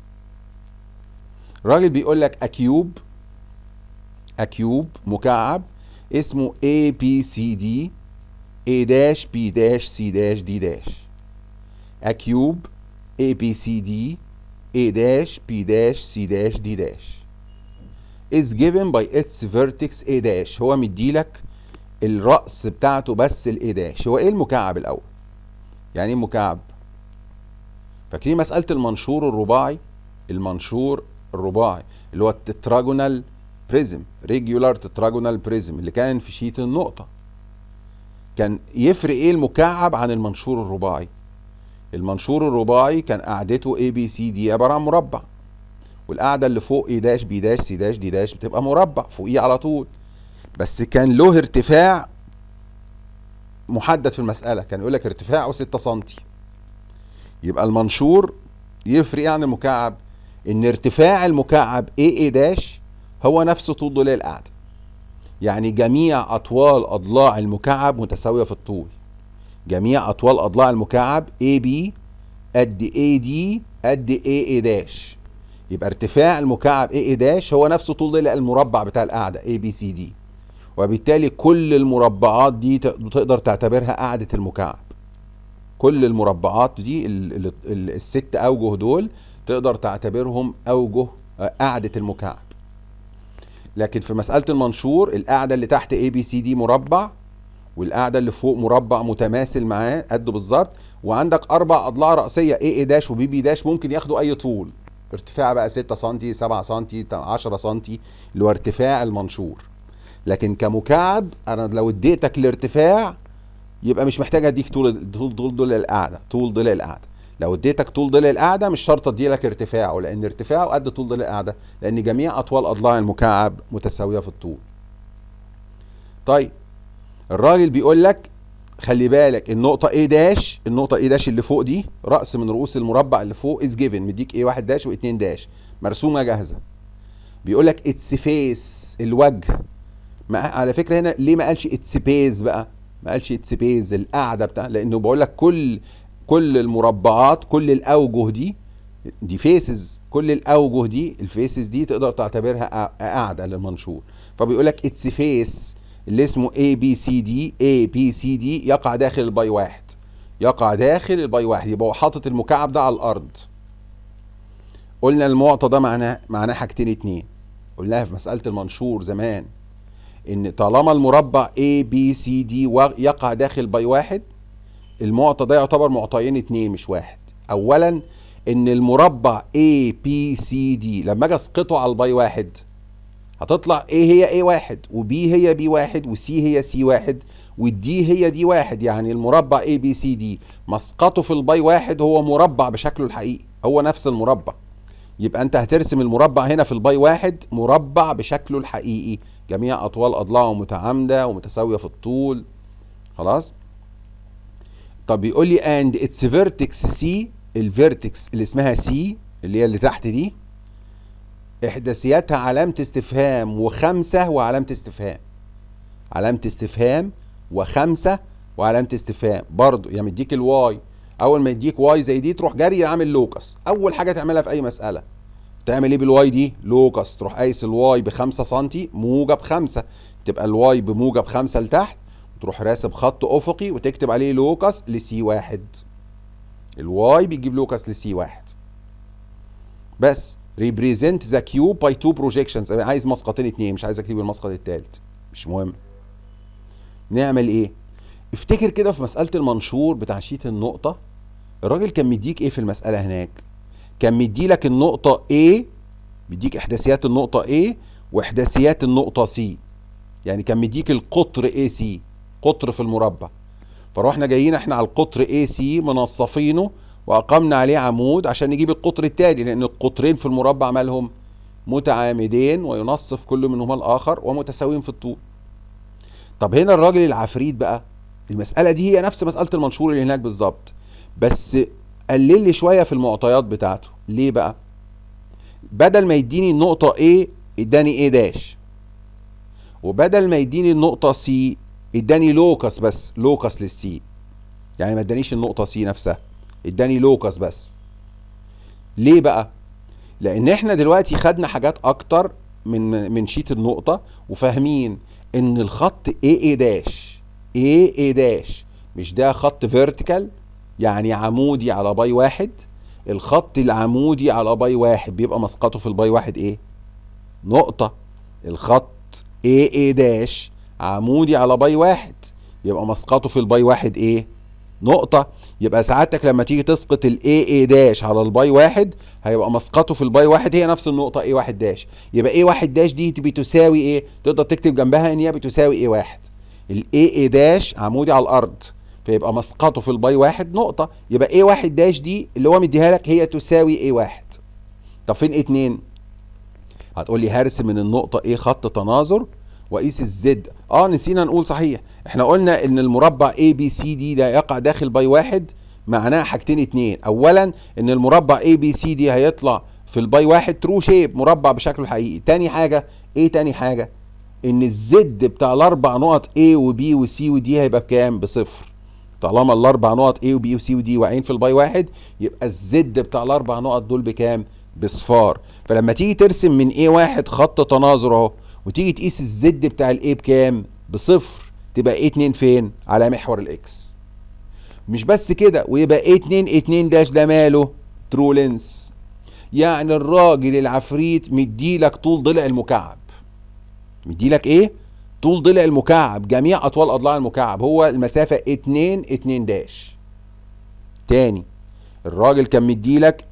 الراجل بيقول لك أكيوب أكيوب مكعب اسمه A B C D A dash B dash C dash D dash A cube A B C D A dash B dash C dash D dash is given by its vertex A dash هو مديلك الرأس بتاعته بس ال A dash هو ايه المكعب الأول؟ يعني ايه مكعب؟ فاكرين مسألة المنشور الرباعي؟ المنشور الرباعي اللي هو التتراجونال بريزم ريجولار تتراجونال بريزم اللي كان في شيت النقطة كان يفرق ايه المكعب عن المنشور الرباعي المنشور الرباعي كان قاعدته اي بي سي دي عباره عن مربع والقاعده اللي فوق اي داش بي داش سي داش دي داش بتبقى مربع فوقيه على طول بس كان له ارتفاع محدد في المساله كان يقول لك ارتفاعه 6 سم يبقى المنشور يفرق ايه عن المكعب ان ارتفاع المكعب اي اي داش هو نفس طول ضلع القاعده يعني جميع أطوال أضلاع المكعب متساوية في الطول جميع أطوال أضلاع المكعب AB قد AD قد AA داش يبقى ارتفاع المكعب AA داش هو نفس طول ضلع المربع بتاع القاعدة ABCD وبالتالي كل المربعات دي تقدر تعتبرها قاعدة المكعب كل المربعات دي ال ال ال الست أوجه دول تقدر تعتبرهم أوجه قاعدة المكعب لكن في مسألة المنشور القاعدة اللي تحت اي بي سي دي مربع والقاعدة اللي فوق مربع متماثل معاه قده بالظبط وعندك أربع أضلاع رأسية اي اي داش وبي بي داش ممكن ياخدوا أي طول ارتفاع بقى 6 سم 7 سم 10 سم اللي هو ارتفاع المنشور لكن كمكعب انا لو اديتك الارتفاع يبقى مش محتاج اديك طول طول طول ضلع القاعده طول ضلع القاعده لو اديتك طول ضلع القاعده مش شرط ادي لك ارتفاعه لان ارتفاعه قد طول ضلع القاعده لان جميع اطوال اضلاع المكعب متساويه في الطول طيب الراجل بيقول لك خلي بالك النقطة A داش النقطة A داش اللي فوق دي رأس من رؤوس المربع اللي فوق is given مديك A واحد داش و2 داش مرسومة جاهزة بيقول لك اتس فيس الوجه ما على فكرة هنا ليه ما قالش اتس بيز بقى ما قالش اتس بيز القاعدة بتاع لأنه بقول لك كل كل المربعات كل الأوجه دي دي فيسز كل الأوجه دي الفيسز دي تقدر تعتبرها قاعدة للمنشور فبيقول لك اتس فيس اللي اسمه A B C D A B C D يقع داخل الباي واحد يقع داخل الباي واحد يبقى هو حاطط المكعب ده على الأرض قلنا المعطى ده معناه معناه حاجتين اتنين قلناها في مسألة المنشور زمان إن طالما المربع A B C D يقع داخل باي واحد المعطى ده يعتبر معطيين اتنين مش واحد أولا إن المربع A B C D لما أجي أسقطه على الباي واحد هتطلع A هي A واحد و B هي B واحد و C هي C واحد والدي هي دي واحد يعني المربع A B C D مسقطه في الباي واحد هو مربع بشكله الحقيقي هو نفس المربع يبقى انت هترسم المربع هنا في الباي واحد مربع بشكله الحقيقي جميع اطوال اضلاعه متعامده ومتساويه في الطول خلاص طب بيقول لي اند اتس فيرتكس سي الفيرتكس اللي اسمها سي اللي هي اللي تحت دي احداثياتها علامة استفهام وخمسة وعلامة استفهام علامة استفهام وخمسة وعلامة استفهام برضو يعني مديك الواي اول ما يديك واي زي دي تروح جري عامل لوكس اول حاجة تعملها في اي مسألة تعمل ايه بالواي دي لوكس تروح قايس الواي بخمسة سنتي موجب خمسة تبقى الواي بموجب خمسة لتحت وتروح راسب خط افقي وتكتب عليه لوكس لسي واحد الواي بيجيب لوكس لسي واحد بس represent the cube by two projections انا عايز مسقطين اتنين مش عايز اكتب المسقط التالت مش مهم نعمل ايه افتكر كده في مسألة المنشور بتاع شيت النقطة الراجل كان مديك ايه في المسألة هناك كان مديلك النقطة A بيديك احداثيات النقطة A واحداثيات النقطة C يعني كان مديك القطر AC قطر في المربع فروحنا جايين احنا على القطر AC منصفينه واقمنا عليه عمود عشان نجيب القطر التالي لان القطرين في المربع مالهم متعامدين وينصف كل منهما الاخر ومتساويين في الطول طب هنا الراجل العفريت بقى المساله دي هي نفس مساله المنشور اللي هناك بالظبط بس قلل لي شويه في المعطيات بتاعته ليه بقى بدل ما يديني النقطه A اداني A داش وبدل ما يديني النقطه C اداني لوكس بس لوكس للسي يعني ما ادانيش النقطه C نفسها اداني لوكس بس ليه بقى لان احنا دلوقتي خدنا حاجات اكتر من من شيت النقطه وفاهمين ان الخط اي اي داش اي اي داش مش ده خط فيرتيكال يعني عمودي على باي واحد الخط العمودي على باي واحد بيبقى مسقطه في الباي واحد ايه نقطة الخط اي اي داش عمودي على باي واحد يبقى مسقطه في الباي واحد ايه نقطة يبقى سعادتك لما تيجي تسقط الاي اي داش على الباي واحد هيبقى مسقطه في الباي واحد هي نفس النقطة اي واحد داش يبقى اي واحد داش دي بتساوي ايه تقدر تكتب جنبها ان هي بتساوي اي واحد الاي اي داش عمودي على الارض فيبقى مسقطه في الباي واحد نقطة يبقى اي واحد داش دي اللي هو مديها لك هي تساوي اي واحد طب فين اتنين هتقول لي هرسم من النقطة ايه خط تناظر واقيس الزد اه نسينا نقول صحيح احنا قلنا ان المربع اي بي سي دي ده يقع داخل باي واحد معناها حاجتين اتنين اولا ان المربع اي بي سي دي هيطلع في الباي واحد ترو شيب مربع بشكله الحقيقي تاني حاجة ايه تاني حاجة ان الزد بتاع الاربع نقط A و B و C و D هيبقى بكام بصفر طالما الاربع نقط A و B و C و D واقعين في الباي واحد يبقى الزد بتاع الاربع نقط دول بكام بصفار فلما تيجي ترسم من A واحد خط تناظر اهو وتيجي تقيس الزد بتاع الاي بكام بصفر تبقى ايه 2 فين على محور الاكس مش بس كده ويبقى ايه 2 2 داش ده ماله ترو لينس يعني الراجل العفريت مديلك طول ضلع المكعب مديلك ايه طول ضلع المكعب جميع اطوال اضلاع المكعب هو المسافه 2 2 داش تاني الراجل كان مديلك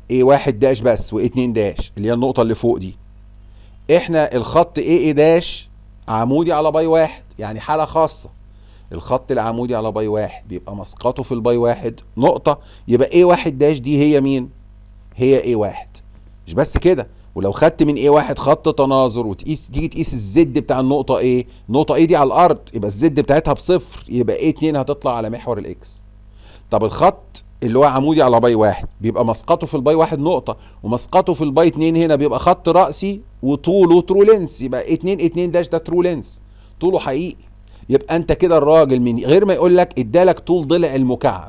ايه واحد داش بس واتنين داش اللي هي النقطة اللي فوق دي احنا الخط ايه ايه داش عمودي على باي واحد يعني حالة خاصة الخط العمودي على باي واحد بيبقى مسقطه في الباي واحد نقطة يبقى ايه واحد داش دي هي مين هي ايه واحد مش بس كده ولو خدت من ايه واحد خط تناظر وتقيس تيجي تقيس الزد بتاع النقطة ايه النقطة ايه دي على الارض يبقى الزد بتاعتها بصفر يبقى ايه اتنين هتطلع على محور الاكس طب الخط اللي هو عمودي على باي واحد بيبقى مسقطه في الباي واحد نقطة ومسقطه في الباي اتنين هنا بيبقى خط رأسي وطوله ترو لينس يبقى اتنين اتنين داش ده ترو لينس طوله حقيقي يبقى انت كده الراجل من غير ما يقول لك ادالك طول ضلع المكعب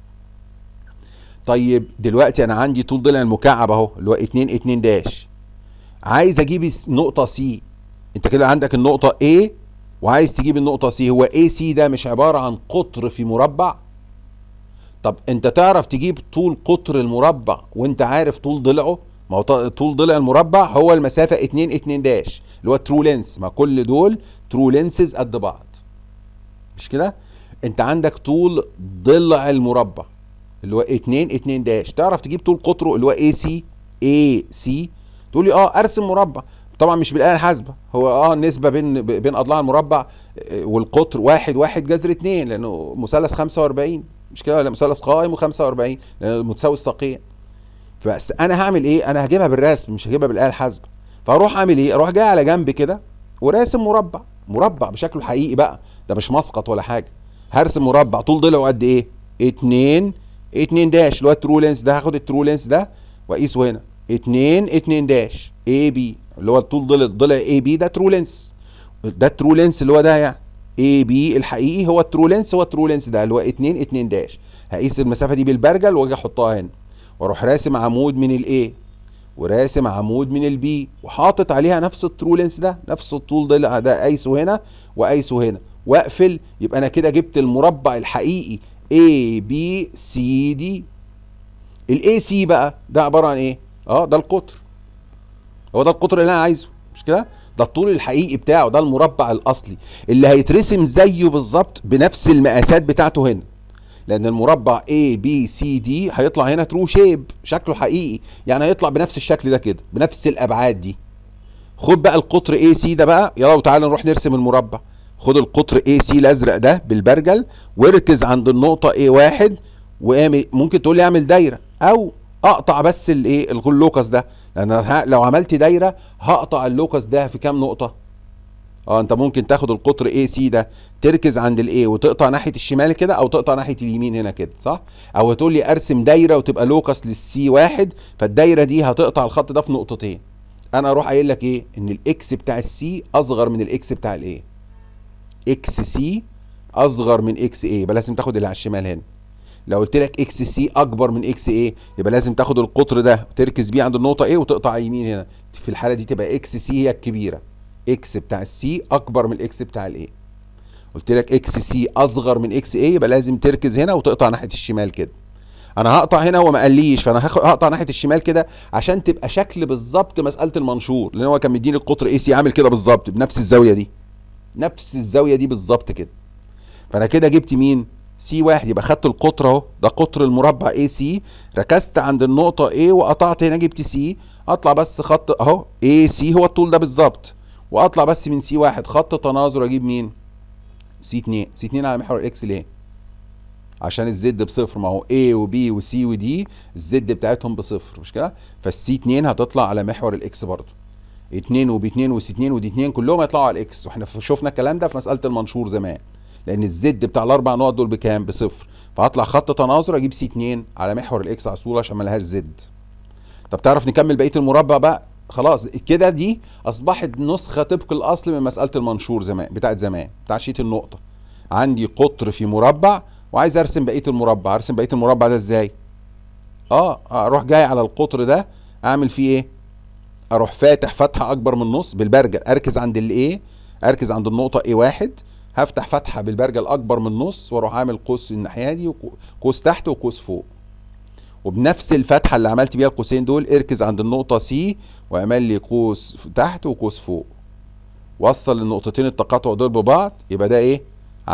طيب دلوقتي انا عندي طول ضلع المكعب اهو اللي هو اتنين اتنين داش عايز اجيب النقطة سي انت كده عندك النقطة A وعايز تجيب النقطة سي هو اي سي ده مش عبارة عن قطر في مربع طب انت تعرف تجيب طول قطر المربع وانت عارف طول ضلعه ما هو طول ضلع المربع هو المسافة 2 2 داش اللي هو ترو لينس ما كل دول ترو لينسز قد بعض مش كده انت عندك طول ضلع المربع اللي هو 2 2 داش تعرف تجيب طول قطره اللي هو اي سي اي سي تقول لي اه ارسم مربع طبعا مش بالاله الحاسبه هو اه النسبه بين بين اضلاع المربع والقطر واحد واحد جذر اتنين لانه مثلث 45 مش كده ولا مثلث قائم و45 لانه متساوي الساقين بس انا هعمل ايه انا هجيبها بالرسم مش هجيبها بالاله الحاسبه فاروح اعمل ايه اروح جاي على جنب كده وراسم مربع مربع بشكله الحقيقي بقى ده مش مسقط ولا حاجه هرسم مربع طول ضلعه قد ايه 2 2 داش اللي هو الترو لينس ده هاخد الترو لينس ده واقيسه هنا 2 2 داش اي بي اللي هو طول ضلع ضلع اي بي ده ترو لينس ده الترو لينس اللي هو ده يعني اي بي الحقيقي هو الترو لينس هو الترو لينس ده اللي هو 2 2 داش هقيس المسافه دي بالبرجل واجي احطها هنا واروح راسم عمود من الاي وراسم عمود من البي وحاطط عليها نفس الترو لينس ده نفس الطول ده ده قايسه هنا وقايسه هنا واقفل يبقى انا كده جبت المربع الحقيقي A B C D الاي سي بقى ده عباره عن ايه اه ده القطر هو ده القطر اللي انا عايزه مش كده ده الطول الحقيقي بتاعه ده المربع الاصلي اللي هيترسم زيه بالظبط بنفس المقاسات بتاعته هنا لان المربع A B C D هيطلع هنا ترو شيب شكله حقيقي يعني هيطلع بنفس الشكل ده كده بنفس الابعاد دي خد بقى القطر اي سي ده بقى يلا وتعالى نروح نرسم المربع خد القطر اي سي الازرق ده بالبرجل واركز عند النقطه اي واحد واعمل ممكن تقول لي اعمل دايره او اقطع بس الايه اللوكس ده لان لو عملت دايره هقطع اللوكس ده في كام نقطه اه انت ممكن تاخد القطر اي سي ده تركز عند الاي وتقطع ناحيه الشمال كده او تقطع ناحيه اليمين هنا كده صح او تقول لي ارسم دايره وتبقى لوكس للسي واحد فالدايره دي هتقطع الخط ده في نقطتين انا اروح قايل لك ايه ان الاكس بتاع السي اصغر من الاكس بتاع الاي اكس سي اصغر من اكس اي يبقى لازم تاخد اللي على الشمال هنا لو قلت لك اكس سي اكبر من اكس اي يبقى لازم تاخد القطر ده وتركز بيه عند النقطه ايه وتقطع يمين هنا في الحاله دي تبقى اكس سي هي الكبيره اكس بتاع السي اكبر من الاكس بتاع الاي قلت لك اكس سي اصغر من اكس اي يبقى لازم تركز هنا وتقطع ناحيه الشمال كده انا هقطع هنا هو ما قاليش فانا هقطع ناحيه الشمال كده عشان تبقى شكل بالظبط مساله المنشور لان هو كان مديني القطر اي سي عامل كده بالظبط بنفس الزاويه دي نفس الزاويه دي بالظبط كده فانا كده جبت مين سي واحد يبقى خدت القطر اهو ده قطر المربع اي سي ركزت عند النقطه A وقطعت هنا جبت سي اطلع بس خط اهو اي سي هو الطول ده بالظبط واطلع بس من سي واحد خط تناظر اجيب مين سي 2 سي 2 على محور الاكس ليه عشان الزد بصفر ما هو A وB وC وD الزد بتاعتهم بصفر مش كده فالسي 2 هتطلع على محور الاكس برضه 2 وب 2 وسي 2 ودي 2 كلهم هيطلعوا على الاكس واحنا شفنا الكلام ده في مساله المنشور زمان لان الزد بتاع الاربع نقط دول بكام بصفر فهطلع خط تناظر اجيب سي 2 على محور الاكس على طول عشان ما لهاش زد طب تعرف نكمل بقيه المربع بقى خلاص كده دي اصبحت نسخه طبق الاصل من مساله المنشور زمان بتاعت زمان بتاع شيت النقطه عندي قطر في مربع وعايز ارسم بقيه المربع ارسم بقيه المربع ده ازاي اه اروح جاي على القطر ده اعمل فيه ايه اروح فاتح فتحه اكبر من النص بالبرجل اركز عند الايه اركز عند النقطه اي واحد هفتح فتحه بالبرجل اكبر من النص واروح عامل قوس الناحيه دي وقوس تحت وقوس فوق وبنفس الفتحه اللي عملت بيها القوسين دول اركز عند النقطه سي واعمل لي قوس تحت وقوس فوق وصل النقطتين التقاطع دول ببعض يبقى ده ايه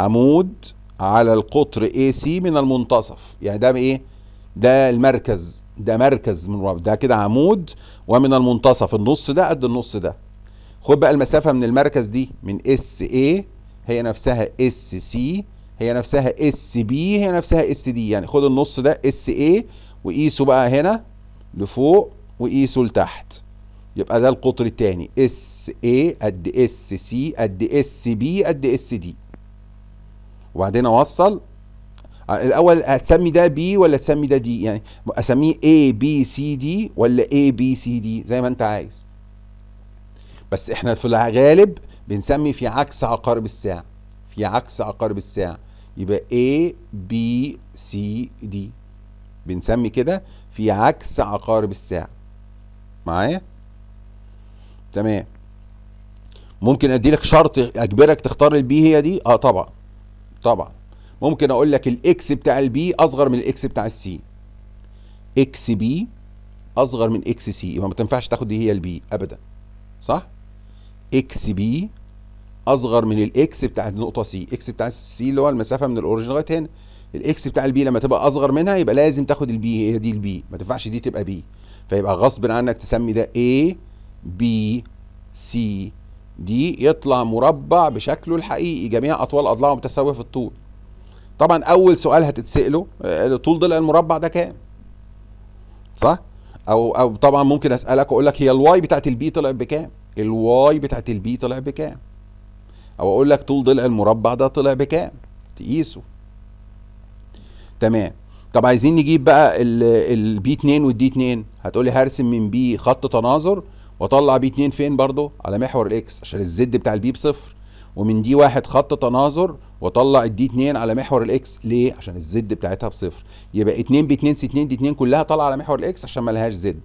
عمود على القطر اي سي من المنتصف يعني ده ايه ده المركز ده مركز من المربع ده كده عمود ومن المنتصف النص ده قد النص ده خد بقى المسافة من المركز دي من اس اي هي نفسها اس سي هي نفسها اس بي هي نفسها اس دي يعني خد النص ده اس اي وقيسه بقى هنا لفوق وقيسه لتحت يبقى ده القطر الثاني اس اي قد اس سي قد اس بي قد اس دي وبعدين اوصل الاول هتسمي ده بي ولا تسمي ده دي يعني اسميه اي بي سي دي ولا اي بي سي دي زي ما انت عايز بس احنا في الغالب بنسمي في عكس عقارب الساعه في عكس عقارب الساعه يبقى A B C D بنسمي كده في عكس عقارب الساعة معايا تمام ممكن ادي لك شرط اجبرك تختار البي هي دي اه طبعا طبعا ممكن اقول لك الاكس بتاع البي اصغر من الاكس بتاع السي اكس بي اصغر من اكس سي يبقى ما تنفعش تاخد دي هي البي ابدا صح اكس بي اصغر من الاكس بتاع النقطه سي اكس بتاع السي اللي هو المسافه من الاوريجن لغايه هنا الاكس بتاع البي لما تبقى اصغر منها يبقى لازم تاخد البي هي دي البي ما تنفعش دي تبقى بي فيبقى غصب عنك تسمي ده A B C دي يطلع مربع بشكله الحقيقي جميع اطوال اضلاعه متساويه في الطول طبعا اول سؤال هتتساله طول ضلع المربع ده كام صح او او طبعا ممكن اسالك اقول لك هي الواي بتاعت البي طلعت بكام الواي بتاعت البي طلع بكام او اقول لك طول ضلع المربع ده طلع بكام تقيسه تمام طب عايزين نجيب بقى البي 2 والدي 2 هتقولي هرسم من بي خط تناظر واطلع بي 2 فين برضو على محور الاكس عشان الزد بتاع البي بصفر ومن دي واحد خط تناظر واطلع الدي 2 على محور الاكس ليه عشان الزد بتاعتها بصفر يبقى 2 ب 2 س 2 دي 2 كلها طالعه على محور الاكس عشان ما لهاش زد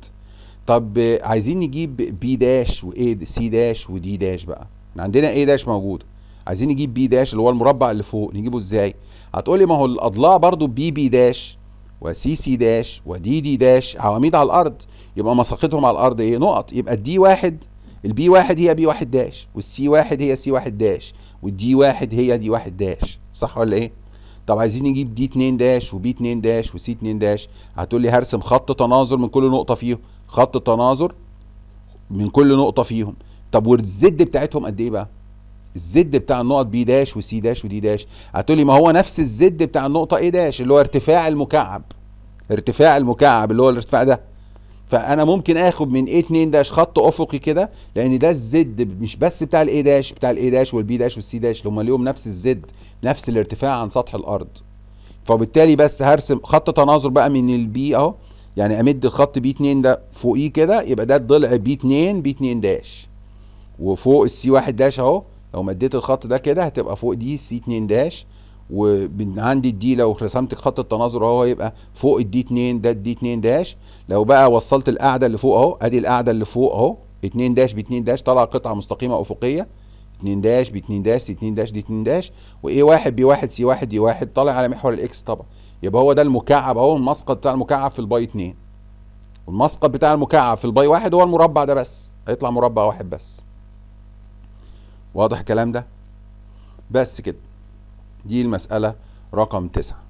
طب عايزين نجيب بي داش واي سي داش ودي داش بقى عندنا ايه داش موجوده عايزين نجيب بي داش اللي هو المربع اللي فوق نجيبه ازاي هتقولي ما هو الاضلاع برضو بي بي داش وسي سي داش ودي دي داش عواميد على الارض يبقى مساقتهم على الارض ايه نقط يبقى الدي واحد البي واحد هي بي واحد داش والسي واحد هي سي واحد داش والدي واحد هي دي واحد داش صح ولا ايه طب عايزين نجيب دي 2 داش وبي 2 داش وسي 2 داش هتقول لي هرسم خط تناظر من كل نقطه فيهم خط تناظر من كل نقطه فيهم طب والزد بتاعتهم قد ايه بقى الزد بتاع النقط بي داش وسي داش ودي داش هتقولي ما هو نفس الزد بتاع النقطه اي داش اللي هو ارتفاع المكعب ارتفاع المكعب اللي هو الارتفاع ده فانا ممكن اخد من اي 2 داش خط افقي كده لان ده الزد مش بس بتاع الاي داش بتاع الاي داش والبي داش والسي داش اللي هم ليهم نفس الزد نفس الارتفاع عن سطح الارض فبالتالي بس هرسم خط تناظر بقى من البي اهو يعني امد الخط بي 2 ده فوقيه كده يبقى ده الضلع بي 2 بي 2 داش وفوق السي 1 داش اهو لو مديت الخط ده كده هتبقى فوق دي سي 2 داش ومن عندي الدي لو رسمت خط التناظر اهو هيبقى فوق الدي 2 ده الدي 2 داش لو بقى وصلت القاعده اللي فوق اهو ادي القاعده اللي فوق اهو 2 داش ب 2 داش طلع قطعه مستقيمه افقيه 2 داش ب 2 داش سي 2 داش دي 2 داش وايه 1 بي 1 سي 1 دي 1 طالع على محور الاكس طبعا يبقى هو ده المكعب اهو المسقط بتاع المكعب في الباي 2 والمسقط بتاع المكعب في الباي 1 هو المربع ده بس هيطلع مربع واحد بس واضح الكلام ده بس كده دي المسألة رقم تسعة